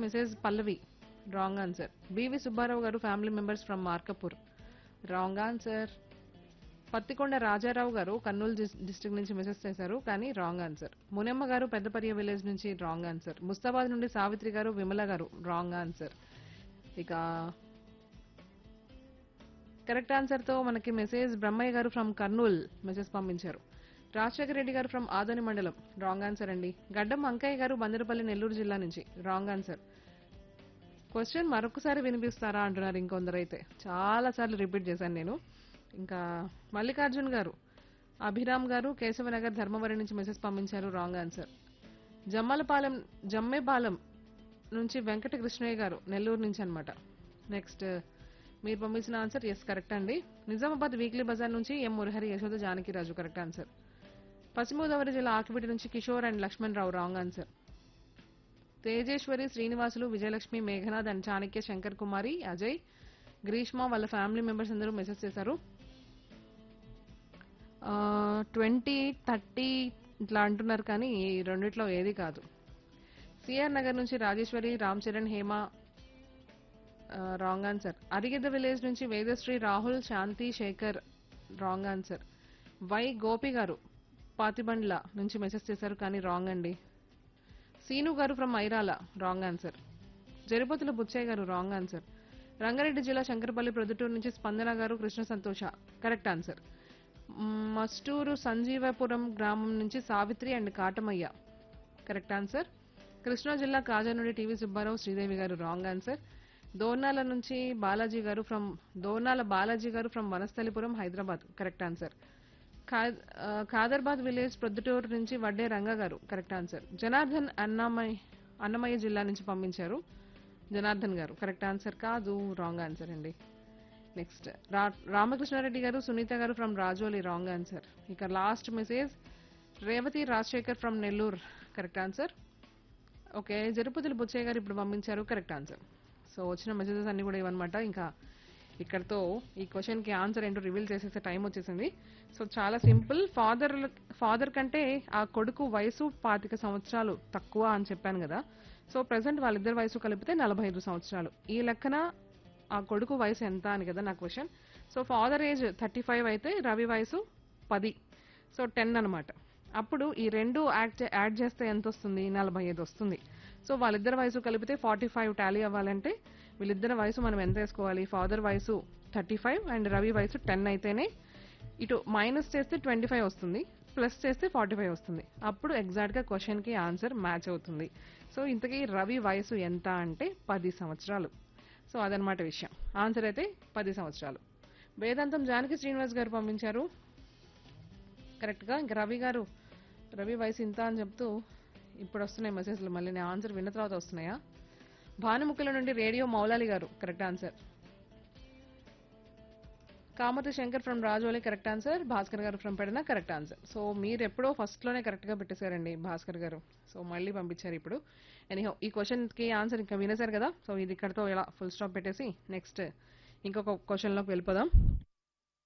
message Pallavi wrong answer BV Subbarao garu family members from Markapur wrong answer Pattikonda Rajarao garu Kurnool district నుంచి message చేశారు కానీ wrong answer Munemma garu Peddaparya village నుంచి wrong answer Mustabad నుండి Savitri garu Vimala garu wrong answer ఇక కరెక్ట్ ఆన్సర్ తో మనకి మెసేజ్ బ్రహ్మయ్య గారు ఫ్రమ్ కర్నూల్ మెసేజ్ పంపించారు రాజశేఖర రెడ్డి గారు ఫ్రమ్ ఆదోని మండలం రాంగ్ ఆన్సర్ అండి గడ్డం అంకయ్య గారు బందరపల్లి నెల్లూరు జిల్లా నుంచి రాంగ్ ఆన్సర్ క్వశ్చన్ మరొకసారి వినిపిస్తారా అంటున్నారు ఇంకొందరు అయితే చాలా సార్లు రిపీట్ చేశాను నేను ఇంకా మల్లికార్జున్ గారు అభిరామ్ గారు కేశవనగర్ ధర్మవరం నుంచి మెసేజ్ పంపించారు రాంగ్ ఆన్సర్ జమ్మలపాలెం జమ్మేపాలెం నుంచి వెంకట కృష్ణయ్య గారు నెల్లూరు నుంచి అన్నమాట నెక్స్ట్ మీరు పంపించిన ఆన్సర్ ఎస్ కరెక్ట్ అండి నిజామాబాద్ వీక్లీ బజార్ నుంచి M Murahari Yashoda Janakiraju correct answer Paschima Godavari జిల్లా ఆకిబిటి నుంచి Kishore and Lakshman Rao wrong answer Tejeswari Srinivasulu Vijayalakshmi Meghanath and Chanakya Shankar Kumari Ajay Grishma వాళ్ళ ఫ్యామిలీ మెంబర్స్ అందరూ మెసేజ్ చేశారు ట్వంటీ థర్టీ ఇట్లా అంటున్నారు కానీ ఈ రెండిట్లో ఏది కాదు సిఆర్ నగర్ నుంచి Rajeswari Ram Charan Hema wrong answer Arigidda village నుంచి Vedasri Rahul Shanti Shekhar wrong answer Y Gopi garu Patibandla నుంచి మెసేజ్ చేశారు కానీ రాంగ్ అండి Seenu garu from Irala wrong answer Jaripothula Buchaiah garu wrong answer Rangareddy జిల్లా శంకరపల్లి ప్రొద్దుటూరు నుంచి స్పందన గారు కృష్ణ సంతోష కరెక్ట్ ఆన్సర్ మ్, మస్టూరు సంజీవపురం గ్రామం నుంచి Savitri and Katamaiah correct answer Krishna జిల్లా కాజా నుండి టీవీ సుబ్బారావు శ్రీదేవి గారు రాంగ్ ఆన్సర్ దోర్నాల నుంచి Balaji garu from Dornala Balaji garu from Vanasthalipuram Hyderabad correct answer ఖా- ఆ, ఖాదర్బాద్ విలేజ్ ప్రొద్దుటూరు నుంచి వడ్డే రంగ గారు కరెక్ట్ ఆన్సర్ జనార్దన్ అన్నమయ్య అన్నమయ్య జిల్లా నుంచి పంపించారు జనార్దన్ గారు కరెక్ట్ ఆన్సర్ కాదు రాంగ్ ఆన్సర్ అండి నెక్స్ట్ రా Ramakrishna Reddy garu Sunitha garu from Rajoli wrong answer ఇక last message Revathi Rajasekhar from Nellore correct answer okay Jarupathulu Buchaiah garu ఇప్పుడు పంపించారు కరెక్ట్ ఆన్సర్ సో వచ్చిన మెసేజెస్ అన్ని కూడా ఇవన్నమాట ఇంకా ఇక్కడతో ఈ క్వశ్చన్ కి ఆన్సర్ ఏంటో రివీల్ చేసేసే టైం వచ్చేసింది సో చాలా సింపుల్ ఫాదర్ ఫాదర్ కంటే ఆ కొడుకు వయసు పాతిక సంవత్సరాలు తక్కువ అని చెప్పాను కదా సో ప్రజెంట్ వాళ్ళిద్దరి వయసు కలిపితే నలభై ఐదు సంవత్సరాలు ఈ లెక్కన ఆ కొడుకు వయసు ఎంత అని కదా నా question so father age thirty five అయితే రవి వయసు పది సో టెన్ అన్నమాట అప్పుడు ఈ రెండు యాడ్ చే- యాడ్ చేస్తే ఎంత వస్తుంది నలభై ఐదు వస్తుంది సో వాళ్ళిద్దరి వయసు కలిపితే ఫార్టీ ఫైవ్ టాలీ అవ్వాలంటే వీళ్ళిద్దరి వయసు మనం ఎంత వేసుకోవాలి ఫాదర్ వయసు థర్టీ ఫైవ్ అండ్ రవి వయసు టెన్ అయితేనే ఇటు మైనస్ చేస్తే ట్వంటీ ఫైవ్ వస్తుంది ప్లస్ చేస్తే ఫార్టీ ఫైవ్ వస్తుంది అప్పుడు ఎగ్జాక్ట్ గా క్వశ్చన్ కి ఆన్సర్ మ్యాచ్ అవుతుంది సో ఇంతకీ రవి వయసు ఎంత అంటే పది సంవత్సరాలు సో అదనమాట విషయం ఆన్సర్ అయితే పది సంవత్సరాలు వేదాంతం జానకి శ్రీనివాస్ గారు పంపించారు కరెక్ట్ గా ఇంకా రవి గారు రవి వయసు ఇంత అని చెప్తూ ఇప్పుడు వస్తున్నాయి మెసేజ్లు మళ్ళీ నేను ఆన్సర్ విన్న తర్వాత వస్తున్నాయా భానుముఖుల నుండి radio Moulali garu correct answer Kamathi Shankar from Rajoli correct answer Bhaskar garu from Pedana correct answer so మీరు ఎప్పుడో ఫస్ట్ లోనే కరెక్ట్ గా పెట్టేశారండి భాస్కర్ గారు సో మళ్ళీ పంపించారు ఇప్పుడు ఎనీహో ఈ క్వశ్చన్ కి ఆన్సర్ ఇంకా వినేశారు కదా సో ఇది ఇక్కడతో ఇలా ఫుల్ స్టాప్ పెట్టేసి నెక్స్ట్ ఇంకొక క్వశ్చన్ లోకి వెళ్ళిపోదాం